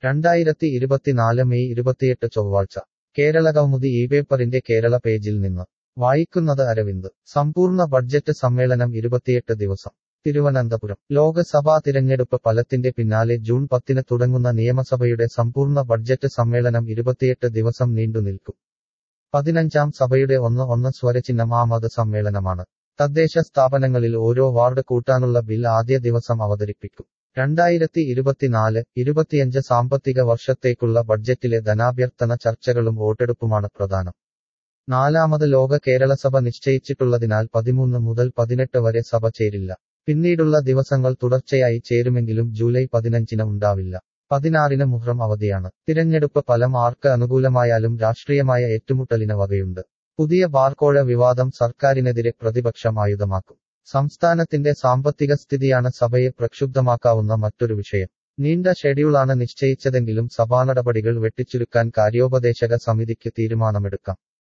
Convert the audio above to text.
രണ്ടായിരത്തി ഇരുപത്തിനാല് മെയ് ഇരുപത്തിയെട്ട് ചൊവ്വാഴ്ച കേരള കൗമുദി ഈ പേപ്പറിന്റെ കേരള പേജിൽ നിന്ന് വായിക്കുന്നത് അരവിന്ദ് സമ്പൂർണ്ണ ബഡ്ജറ്റ് സമ്മേളനം ഇരുപത്തിയെട്ട് ദിവസം തിരുവനന്തപുരം ലോക്സഭാ തിരഞ്ഞെടുപ്പ് ഫലത്തിന്റെ പിന്നാലെ ജൂൺ പത്തിന് തുടങ്ങുന്ന നിയമസഭയുടെ സമ്പൂർണ്ണ ബഡ്ജറ്റ് സമ്മേളനം ഇരുപത്തിയെട്ട് ദിവസം നീണ്ടുനിൽക്കും പതിനഞ്ചാം സഭയുടെ ഒന്ന് ഒന്ന് സ്വരചിഹ്നം ആമത് സമ്മേളനമാണ് തദ്ദേശ സ്ഥാപനങ്ങളിൽ ഓരോ വാർഡ് കൂട്ടാനുള്ള ബിൽ ആദ്യ ദിവസം അവതരിപ്പിക്കും രണ്ടായിരത്തി ഇരുപത്തിനാല് ഇരുപത്തിയഞ്ച് സാമ്പത്തിക വർഷത്തേക്കുള്ള ബഡ്ജറ്റിലെ ധനാഭ്യർത്ഥന ചർച്ചകളും വോട്ടെടുപ്പുമാണ് പ്രധാനം നാലാമത് ലോക കേരളസഭ നിശ്ചയിച്ചിട്ടുള്ളതിനാൽ പതിമൂന്ന് മുതൽ പതിനെട്ട് വരെ സഭ ചേരില്ല പിന്നീടുള്ള ദിവസങ്ങൾ തുടർച്ചയായി ചേരുമെങ്കിലും ജൂലൈ പതിനഞ്ചിന് ഉണ്ടാവില്ല പതിനാറിന് മുഹ്റം അവധിയാണ് തിരഞ്ഞെടുപ്പ് ഫലം ആർക്ക് അനുകൂലമായാലും രാഷ്ട്രീയമായ ഏറ്റുമുട്ടലിന് വകയുണ്ട് പുതിയ ബാർക്കോഴ വിവാദം സർക്കാരിനെതിരെ പ്രതിപക്ഷം ആയുധമാക്കും സംസ്ഥാനത്തിന്റെ സാമ്പത്തിക സ്ഥിതിയാണ് സഭയെ പ്രക്ഷുബ്ധമാക്കാവുന്ന മറ്റൊരു വിഷയം നീണ്ട ഷെഡ്യൂളാണ് നിശ്ചയിച്ചതെങ്കിലും സഭാനടപടികൾ വെട്ടിച്ചുരുക്കാൻ കാര്യോപദേശക സമിതിക്ക് തീരുമാനമെടുക്കാം